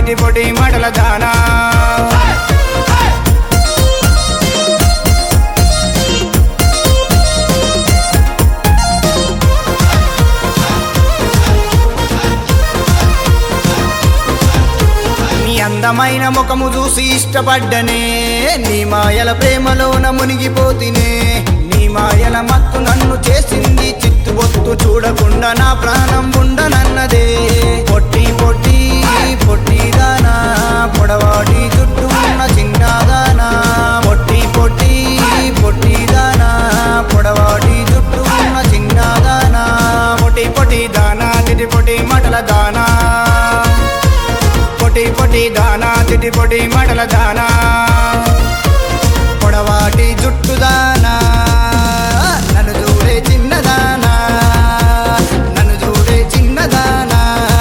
చిటి పొడి మడల దానా నీ అందమైన ముఖము చూసి ఇష్టపడ్డనే నీ మాయల ప్రేమలోన మునిగిపోతినే నీ మాయల మత్తు నన్ను చేసింది చిత్తుబొత్తు చూడకుండా నా ప్రాణం ఉండనన్నదే పొట్టి పొట్టి పొట్టి దానా పొడవాటి చుట్టూ ఉన్న చిన్నదానా పొట్టి పొట్టి పొట్టి దానా పొడవాటి చుట్టూ ఉన్న చిన్నదానా పొట్టి పొట్టి దానా తిటి పొట్టి మటల దానా పొటి పొటి దానా తిటి పొటి మడల దానా పొడవాటి జుట్టు దానా నన్ను చూడే చిన్నదానా నన్ను చూడే చిన్నదానా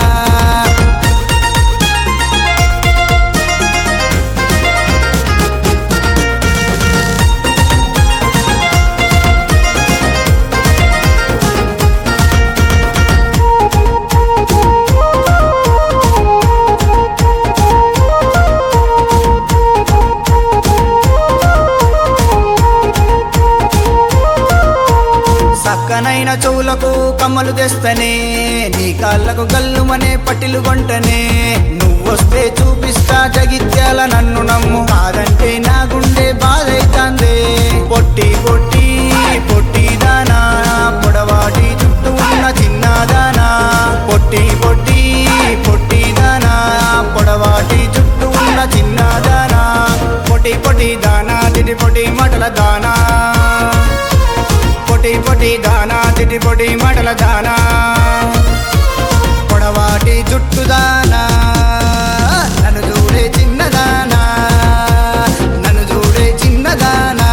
సక్కనైన చెవులకు కమ్మలు తెస్తనే నీ కాళ్ళకు గల్లుమనే పట్టిలు కొంటనే నువ్వొస్తే చూపిస్తా జగిత్యాల నన్ను నమ్ము కాదంటే నా గుండె బాధైతాందే పొట్టి పొట్టి పొట్టి దానా పొడవాటి చుట్టూ ఉన్న చిన్నదానా పొట్టి పొట్టి పొట్టి దానా పొడవాటి చుట్టూ ఉన్న చిన్నదానా పొట్టి పొట్టి దానా తిటి పొట్టి మటల దానా పొటి పొటి దానా తిటి పొటి మడల దానా పొడవాటి జుట్టు దానా నన్ను చూడే చిన్నదానా నన్ను చూడే చిన్నదానా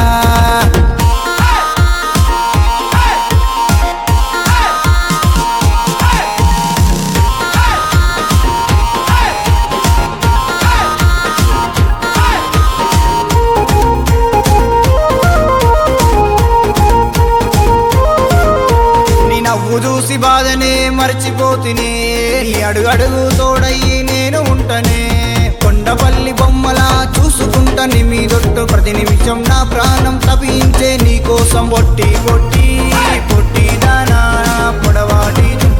నీ నవ్వు చూసి బాధనే మర్చిపోతినే నీ అడుగు అడుగు తోడయ్యి నేను ఉంటనే కొండపల్లి బొమ్మలా చూసుకుంటా నీ మీదొట్టు ప్రతి నిమిషం నా ప్రాణం తపించే నీ కోసం పొట్టి పొట్టి పొట్టి దానా పొడవాటి